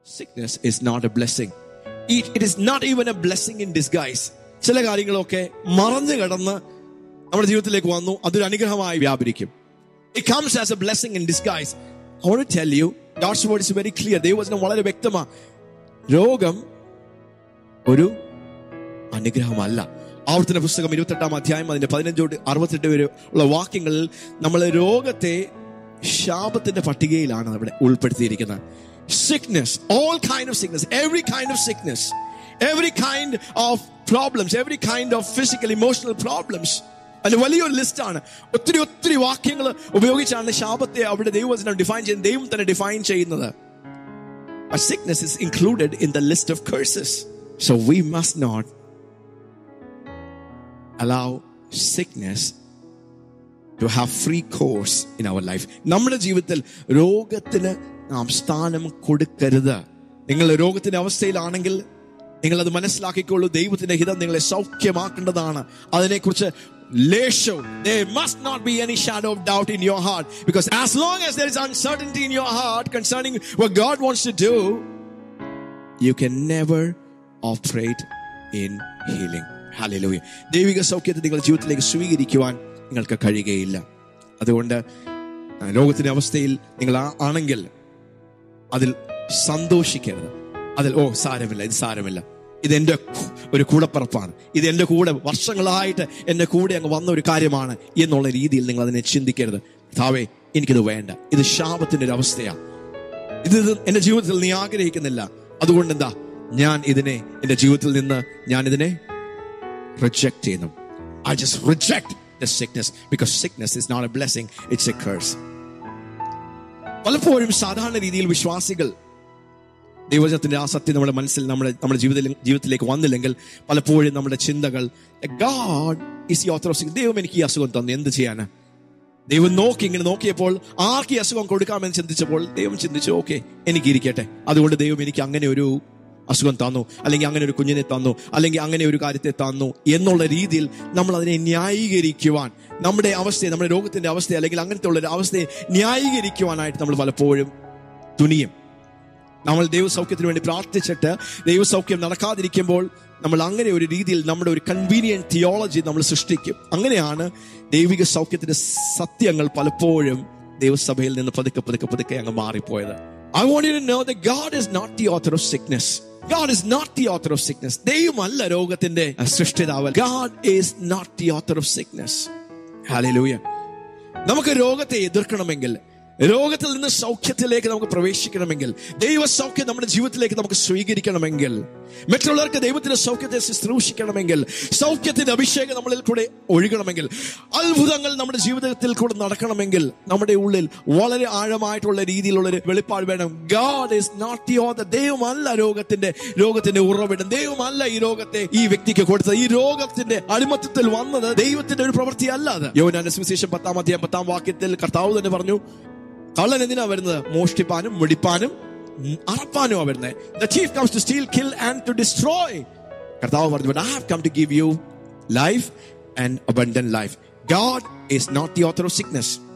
sickness is not a blessing. It, it is not even a blessing in disguise. ചില കാര്യങ്ങളൊക്കെ മറന്നു കിടന്ന് നമ്മുടെ ജീവിതത്തിലേക്ക് വന്നു അതൊരു അനുഗ്രഹമായി വ്യാപരിക്കും It comes as a blessing in disguise. I want to tell you, God's word is very clear. ദൈവവചനം വളരെ വ്യക്തമാണ് രോഗം ഒരു അനുഗ്രഹമല്ല ആവർത്തന പുസ്തകം ഇരുപത്തെട്ടാം അധ്യായം അതിന്റെ പതിനഞ്ചോട് അറുപത്തെട്ട് വരെ ഉള്ള വാക്യങ്ങളിൽ നമ്മൾ രോഗത്തെ ശാപത്തിന്റെ പട്ടികയിലാണ് അവിടെ ഉൾപ്പെടുത്തിയിരിക്കുന്നത് sickness all kind of sickness every kind of sickness every kind of problems every kind of physical emotional problems അതിന് വലിയൊരു ലിസ്റ്റാണ് ഒത്തിരി ഒത്തിരി വാക്യങ്ങൾ ഉപയോഗിച്ചാണ് ശാപത്തെ അവിടെ ദൈവവചനം ഡിഫൈൻ ചെയ്യുന്നത് ദൈവം തന്നെ ഡിഫൈൻ ചെയ്യുന്നത് But sickness is included in the list of curses. So we must not allow sickness to have free course in our life. നമ്മുടെ ജീവിതത്തിൽ രോഗത്തിന് നാം സ്ഥാനം കൊടുക്കരുത് നിങ്ങൾ രോഗത്തിന്റെ അവസ്ഥയിലാണെങ്കിൽ നിങ്ങൾ അത് മനസ്സിലാക്കിക്കൊള്ളൂ ദൈവത്തിന്റെ ഹിതം നിങ്ങളെ സൗഖ്യമാക്കേണ്ടതാണ് അതിനെക്കുറിച്ച് ലേശവും there must not be any shadow of doubt in your heart because as long as there is uncertainty in your heart concerning what God wants to do you can never operate in healing hallelujah ദൈവിക സൗഖ്യത്തെ നിങ്ങളുടെ ജീവിതത്തിലേക്ക് സ്വീകരിക്കുവാൻ നിങ്ങൾക്ക് കഴിയുകയില്ല അതുകൊണ്ട് ആ, ലോകത്തിന്റെ അവസ്ഥയിൽ നിങ്ങൾ ആ- ആണെങ്കിൽ അതിൽ സന്തോഷിക്കരുത് അതിൽ ഓ സാരമില്ല ഇത് സാരമില്ല ഇത് എൻ്റെ കു- ഒരു കൂടപ്പറപ്പാണ് ഇത് എൻ്റെ കൂടെ വർഷങ്ങളായിട്ട് എൻ്റെ കൂടെ അങ്ങ് വന്ന ഒരു കാര്യമാണ് എന്നുള്ള രീതിയിൽ നിങ്ങൾ അതിനെ ചിന്തിക്കരുത് താവേ എനിക്കിത് വേണ്ട ഇത് ശാപത്തിന്റെ ഒരു അവസ്ഥയാണ് ഇത് ഇത് എന്റെ ജീവിതത്തിൽ നീ ആഗ്രഹിക്കുന്നില്ല അതുകൊണ്ട് എന്താ ഞാൻ ഇതിനെ എന്റെ ജീവിതത്തിൽ നിന്ന് ഞാൻ ഇതിനെ റിജക്ട് ചെയ്യുന്നു I just reject the sickness because sickness is not a blessing it's a curse പലപ്പോഴും സാധാരണ രീതിയിൽ വിശ്വാസികൾ ദൈവജനത്തിന്റെ ആ സത്യം നമ്മുടെ മനസ്സിൽ നമ്മുടെ നമ്മുടെ ജീവിതത്തിൽ ജീവിതത്തിലേക്ക് വന്നില്ലെങ്കിൽ പലപ്പോഴും നമ്മുടെ ചിന്തകൾ ഗാഡ് ഇസ് ഈ ഓത്തർ ദൈവം എനിക്ക് ഈ അസുഖം തന്നു എന്ത് ചെയ്യാനാ ദൈവം നോക്കി ഇങ്ങനെ നോക്കിയപ്പോൾ ആർക്ക് ഈ അസുഖം കൊടുക്കാമെന്ന് ചിന്തിച്ചപ്പോൾ ദൈവം ചിന്തിച്ചു ഓക്കെ എനിക്ക് ഇരിക്കട്ടെ അതുകൊണ്ട് ദൈവം എനിക്ക് അങ്ങനെ ഒരു അസുഖം തന്നു അല്ലെങ്കിൽ അങ്ങനെ ഒരു കുഞ്ഞിനെ തന്നു അല്ലെങ്കിൽ അങ്ങനെ ഒരു കാര്യത്തെ തന്നു എന്നുള്ള രീതിയിൽ നമ്മൾ അതിനെ ന്യായീകരിക്കുവാൻ നമ്മുടെ അവസ്ഥയെ നമ്മുടെ രോഗത്തിന്റെ അവസ്ഥയെ അല്ലെങ്കിൽ അങ്ങനത്തെ ഉള്ള ഒരു അവസ്ഥയെ ന്യായീകരിക്കുവാനായിട്ട് നമ്മൾ പലപ്പോഴും തുനിയും നമ്മൾ ദൈവസൗഖ്യത്തിന് വേണ്ടി പ്രാർത്ഥിച്ചിട്ട് ദൈവസൗഖ്യം നടക്കാതിരിക്കുമ്പോൾ നമ്മൾ അങ്ങനെ ഒരു രീതിയിൽ നമ്മുടെ ഒരു കൺവീനിയന്റ് തിയോളജി നമ്മൾ സൃഷ്ടിക്കും അങ്ങനെയാണ് ദൈവിക സൗഖ്യത്തിന്റെ സത്യങ്ങൾ പലപ്പോഴും ദൈവസഭയിൽ നിന്ന് പതുക്കെ പതുക്കെ പതുക്കെ അങ്ങ് മാറിപ്പോയത് I want you know the God is not the author of sickness God is not the author of sickness ദൈവമല്ല രോഗത്തിന്റെ സൃഷ്ടിതാവ് God is not the author of sickness hallelujah നമുക്ക് രോഗത്തെ എതിർക്കണമെങ്കിൽ രോഗത്തിൽ നിന്ന് സൗഖ്യത്തിലേക്ക് നമുക്ക് പ്രവേശിക്കണമെങ്കിൽ ദൈവ സൗഖ്യം നമ്മുടെ ജീവിതത്തിലേക്ക് നമുക്ക് സ്വീകരിക്കണമെങ്കിൽ മറ്റുള്ളവർക്ക് ദൈവത്തിന്റെ സൗഖ്യത്തെ ശുശ്രൂഷിക്കണമെങ്കിൽ സൗഖ്യത്തിന്റെ അഭിഷേകം നമ്മളിൽ കൂടെ ഒഴുകണമെങ്കിൽ അത്ഭുതങ്ങൾ നമ്മുടെ ജീവിതത്തിൽ കൂടെ നടക്കണമെങ്കിൽ നമ്മുടെ ഉള്ളിൽ വളരെ ആഴമായിട്ടുള്ള രീതിയിലുള്ള ഒരു വെളിപ്പാട് വേണം God is not the author ദൈവമല്ല രോഗത്തിന്റെ രോഗത്തിന്റെ ഉറവിടം ദൈവമല്ല ഈ രോഗത്തെ ഈ വ്യക്തിക്ക് കൊടുത്തത് ഈ രോഗത്തിന്റെ അടിമത്തത്തിൽ വന്നത് ദൈവത്തിന്റെ ഒരു പ്രവൃത്തി അല്ല അത് യോനാന്റെ സുവിശേഷം പത്താം അധ്യായം പത്താം വാക്യത്തിൽ കർത്താവ് തന്നെ പറഞ്ഞു കള്ളൻ എന്തിനാ വരുന്നത് മോഷ്ടിപ്പാനും വെടിപ്പാനും ഉം, അറപ്പാനുമാ വരുന്നത് the thief comes to steal kill and to destroy കർത്താവ് പറഞ്ഞു I have come to give you life and abundant life God is not the author of sickness